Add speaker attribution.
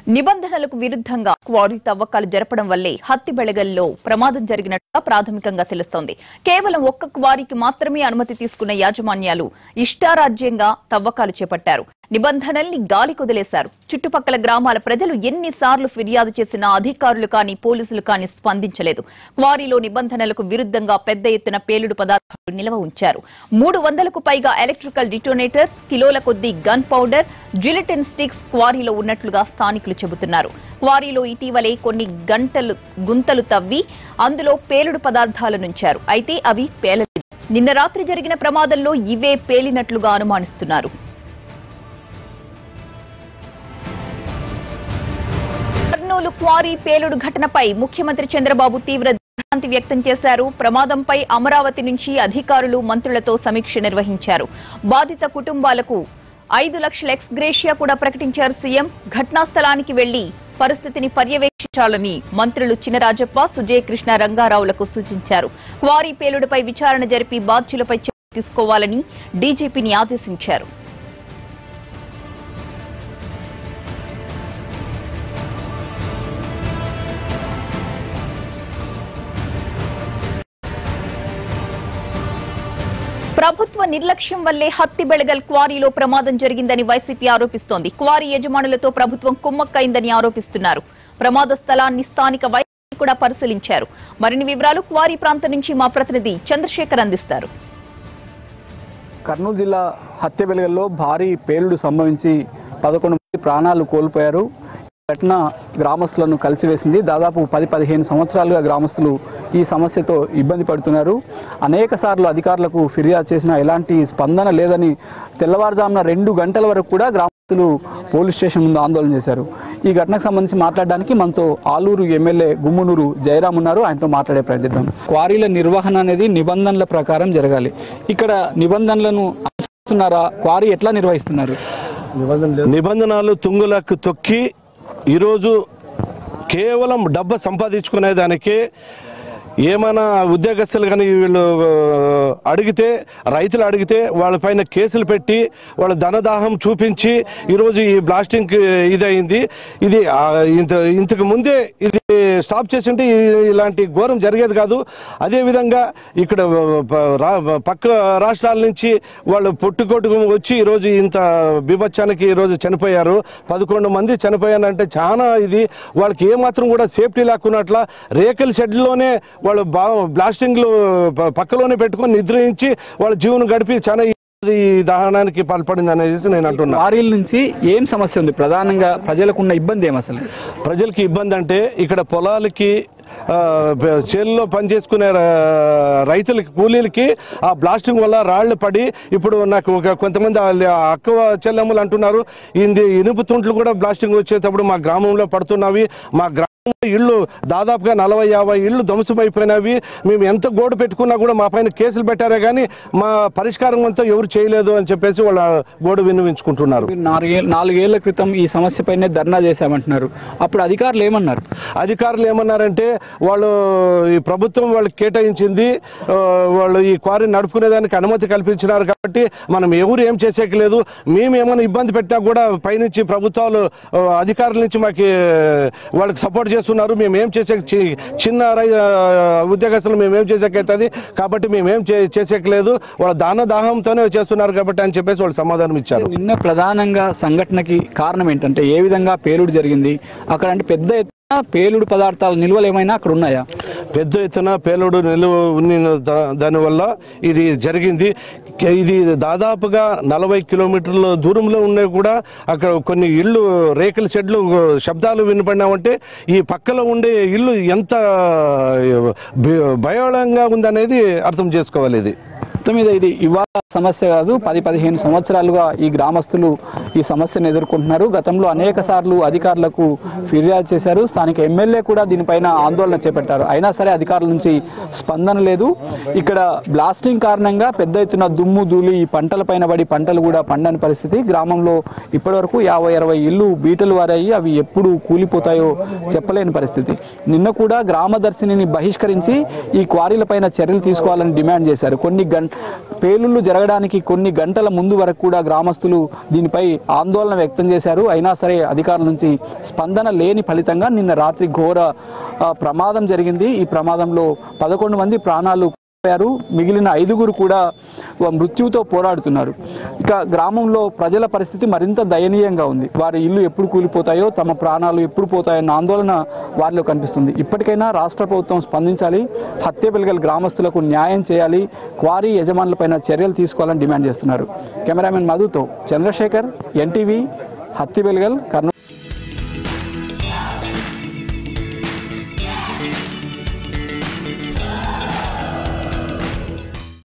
Speaker 1: నిబంధనలకు విరుద్ధంగా క్వారీ తవ్వకాలు జరపడం వల్లే హత్తి బెళగల్లో ప్రమాదం జరిగినట్టుగా ప్రాథమికంగా తెలుస్తోంది కేవలం ఒక్క క్వారీకి మాత్రమే అనుమతి తీసుకున్న యాజమాన్యాలు ఇష్టారాజ్యంగా తవ్వకాలు చేపట్టారు నిబంధనల్ని గాలి కుదిలేశారు చుట్టుపక్కల గ్రామాల ప్రజలు ఎన్నిసార్లు ఫిర్యాదు చేసినా అధికారులు కానీ పోలీసులు కానీ స్పందించలేదు క్వారీలో నిబంధనలకు విరుద్ధంగా పెద్ద ఎత్తున పేలుడు పదార్థాలు నిల్వ ఉంచారు మూడు వందలకు పైగా ఎలక్ట్రికల్ డిటోనేటర్స్ కిలోల కొద్దీ గన్ పౌడర్ జిలిటిన్ స్టిక్స్ క్వారీలో ఉన్నట్లుగా స్థానికులు చెబుతున్నారు క్వారీలో ఇటీవలే కొన్ని గంటలు గుంతలు తవ్వి అందులో పేలుడు పదార్థాలనుంచారు అయితే అవి పేలలేదు నిన్న రాత్రి జరిగిన ప్రమాదంలో ఇవే పేలినట్లుగా అనుమానిస్తున్నారు కర్నూలు క్వారీ పేలుడు ఘటనపై ముఖ్యమంత్రి చంద్రబాబు తీవ్ర దిగ్భ్రాంతి వ్యక్తం చేశారు ప్రమాదంపై అమరావతి నుంచి అధికారులు మంత్రులతో సమీక్ష నిర్వహించారు బాధిత కుటుంబాలకు ఐదు లక్షల ఎక్స్గ్రేషియా కూడా ప్రకటించారు సీఎం ఘటనా స్థలానికి వెళ్లి పరిస్థితిని పర్యవేక్షించాలని మంత్రులు చినరాజప్ప సుజయ్ కృష్ణ రంగారావులకు సూచించారు క్వారీ పేలుడుపై విచారణ జరిపి బాధ్యులపై చర్య తీసుకోవాలని డీజీపీని ఆదేశించారు ప్రభుత్వ నిర్లక్ష్యం వల్లే హత్తి బెళగల్ క్వారీలో ప్రమాదం జరిగిందని వైసీపీ ఆరోపిస్తోంది క్వారీ యజమానులతో ప్రభుత్వం కుమ్మక్కైందని ఆరోపిస్తున్నారు ప్రమాద స్థలాన్ని స్థానిక వైసీపీ కూడా పరిశీలించారు మరిన్ని వివరాలు క్వారీ ప్రాంతం నుంచి మా ప్రతినిధి చంద్రశేఖర్ అందిస్తారు
Speaker 2: కర్నూలు జిల్లా హత్యబెలగల్లో భారీ పేలుడు సంభవించి పదకొండు మంది ప్రాణాలు కోల్పోయారు ఈ ఘటన గ్రామస్తులను కలిసివేసింది దాదాపు పది పదిహేను సంవత్సరాలుగా గ్రామస్తులు ఈ సమస్యతో ఇబ్బంది పడుతున్నారు అనేక సార్లు అధికారులకు ఫిర్యాదు చేసినా ఎలాంటి స్పందన లేదని తెల్లవారుజామున రెండు గంటల వరకు కూడా గ్రామస్తులు పోలీస్ స్టేషన్ ముందు ఆందోళన చేశారు ఈ ఘటనకు సంబంధించి మాట్లాడడానికి మనతో ఆలూరు ఎమ్మెల్యే గుమ్మునూరు జయరాం ఉన్నారు ఆయనతో మాట్లాడే ప్రయత్నిద్దాం క్వారీల నిర్వహణ అనేది నిబంధనల ప్రకారం జరగాలి ఇక్కడ నిబంధనలను అనుసరిస్తున్నారా క్వారీ ఎట్లా నిర్వహిస్తున్నారు
Speaker 3: నిబంధనలు తుంగులకు తొక్కి ఈరోజు కేవలం డబ్బు సంపాదించుకునే దానికి ఏమైనా ఉద్యోగస్తులు కానీ వీళ్ళు ఆ, అడిగితే రైతులు అడిగితే వాళ్ళపైన కేసులు పెట్టి వాళ్ళ ధనదాహం చూపించి ఈరోజు ఈ బ్లాస్టింగ్ ఇదయింది ఇది ఆ, ఇంత ఇంతకు ముందే ఇది స్టాప్ చేసింటే ఈ- ఇలాంటి ఘోరం జరిగేది కాదు అదేవిధంగా ఇక్కడ ప- రా- పక్క రాష్ట్రాల నుంచి వాళ్ళు పుట్టుకొట్టుకు వచ్చి ఈరోజు ఇంత బీభత్సానికి ఈరోజు చనిపోయారు పదకొండు మంది చనిపోయారంటే చాలా ఇది వాళ్ళకి ఏమాత్రం కూడా సేఫ్టీ లేకున్నట్ల రేకల్ షెడ్లోనే వాళ్ళు బా బ్లాస్టింగ్లు ప- పక్కలోనే పెట్టుకొని నిద్రించి వాళ్ళ జీవనం గడిపి చాలా ఈ ఈ దహనానికి పాల్పడింది అనేసి నేను అంటున్నా
Speaker 2: క్వారీల నుంచి ఏం సమస్య ఉంది ప్రధానంగా ప్రజలకు ఉన్న ఇబ్బంది ఏం అసలు
Speaker 3: ప్రజలకి ఇబ్బంది అంటే ఇక్కడ పొలాలకి ఆ, బ- చేనులో పనిచేసుకునే ర- రైతులకి కూలీలకి ఆ బ్లాస్టింగ్ వల్ల రాళ్లు పడి ఇప్పుడు నాకు ఒక కొంతమంది వాళ్ళ అక్క చెల్లెమ్మలు అంటున్నారు ఇది ఇనుపు తుంట్లు కూడా బ్లాస్టింగ్ వచ్చేటప్పుడు మా గ్రామంలో పడుతున్నవి మా గ్రామంలో ఇళ్ళు దాదాపుగా నలభై యాభై ఇళ్ళు ధ్వంసమైపోయినవి మేము ఎంత గోడు పెట్టుకున్నా కూడా మా పైన కేసులు పెట్టారే కానీ మా పరిష్కారం అంతా ఎవరు చేయలేదు అని చెప్పేసి వాళ్ళ గోడు విన్నవించుకుంటున్నారు
Speaker 2: మీరు నాలుగే నాలుగేళ్ల క్రితం ఈ సమస్యపైనే ధర్నా చేశామంటున్నారు అప్పుడు అధికారులు ఏమన్నారు
Speaker 3: అధికారులు ఏమన్నారంటే వాళ్ళు ఈ ప్రభుత్వం వాళ్ళకి కేటాయించింది ఆ, వాళ్ళు ఈ క్వారీ నడుపుకునేదానికి అనుమతి కల్పించినారు కాబట్టి మనం ఎవరు ఏం చేసేకి లేదు మేము ఏమైనా ఇబ్బంది పెట్టినా కూడా పైనుంచి ప్రభుత్వాలు ఆ, అధికారుల నుంచి మాకు వాళ్ళకి సపోర్ట్ చేస్తున్నారు మేము ఏం చేసే చి- చిన్న రై- ఆ, ఉద్యోగస్తులు మేము ఏం చేసేకైతుంది కాబట్టి మేము ఏం చే- చేసేకి లేదు వాళ్ళ దాన దాహంతోనే చేస్తున్నారు కాబట్టి అని చెప్పేసి వాళ్ళు సమాధానం ఇచ్చారు
Speaker 2: నిన్న ప్రధానంగా సంఘటనకి కారణం ఏంటంటే ఏ విధంగా పేలుడు జరిగింది అక్కడ అంటే పెద్ద ఎత్తున పేలుడు పదార్థాల నిల్వలు ఏమైనా అక్కడ ఉన్నాయా
Speaker 3: పెద్ద ఎత్తున పేలుడు నిలువ ఉన్న దా- దానివల్ల ఇది జరిగింది కే- ఇది దాదాపుగా నలభై కిలోమీటర్ల దూరంలో ఉన్నాయి కూడా అక్కడ కొన్ని ఇళ్ళు రేకుల షెడ్లు శబ్దాలు వినపడినామంటే ఈ పక్కలో ఉండే ఇల్లు ఎంత భయ- భయాళంగా ఉందనేది అర్థం చేసుకోవాలి ఇది
Speaker 2: మొత్తం మీద ఇది ఇవాళ సమస్య కాదు పది పదిహేను సంవత్సరాలుగా ఈ గ్రామస్తులు ఈ సమస్యను ఎదుర్కొంటున్నారు గతంలో అనేక సార్లు అధికారులకు ఫిర్యాదు చేశారు స్థానిక ఎమ్మెల్యే కూడా దీనిపైన ఆందోళన చేపట్టారు అయినా సరే అధికారుల నుంచి స్పందన లేదు ఇక్కడ బ్లాస్టింగ్ కారణంగా పెద్ద ఎత్తున దుమ్ము ధూళి ఈ పంటల పైన పడి పంటలు కూడా పండని పరిస్థితి గ్రామంలో ఇప్పటివరకు యాభై అరవై ఇల్లు బీటలు వారాయి అవి ఎప్పుడు కూలిపోతాయో చెప్పలేని పరిస్థితి నిన్న కూడా గ్రామదర్శినిని బహిష్కరించి ఈ క్వారీలపైన చర్యలు తీసుకోవాలని డిమాండ్ చేశారు కొన్ని గం పేలుళ్లు జరగడానికి కొన్ని గంటల ముందు వరకు కూడా గ్రామస్తులు దీనిపై ఆందోళన వ్యక్తం చేశారు అయినా సరే అధికారుల నుంచి స్పందన లేని ఫలితంగా నిన్న రాత్రి ఘోర ఆ, ప్రమాదం జరిగింది ఈ ప్రమాదంలో పదకొండు మంది ప్రాణాలు కోల్పోయారు మిగిలిన ఐదుగురు కూడా మృత్యువుతో పోరాడుతున్నారు ఇక గ్రామంలో ప్రజల పరిస్థితి మరింత దయనీయంగా ఉంది వారి ఇల్లు ఎప్పుడు కూలిపోతాయో తమ ప్రాణాలు ఎప్పుడు పోతాయన్న ఆందోళన వారిలో కనిపిస్తుంది ఇప్పటికైనా రాష్ట్ర ప్రభుత్వం స్పందించాలి హత్య వెలుగల గ్రామస్తులకు న్యాయం చేయాలి క్వారీ యజమానులపైన చర్యలు తీసుకోవాలని డిమాండ్ చేస్తున్నారు కెమెరామెన్ మధుతో చంద్రశేఖర్ ఎన్టీవీ హత్తి వెలుగల్ కర్నూలు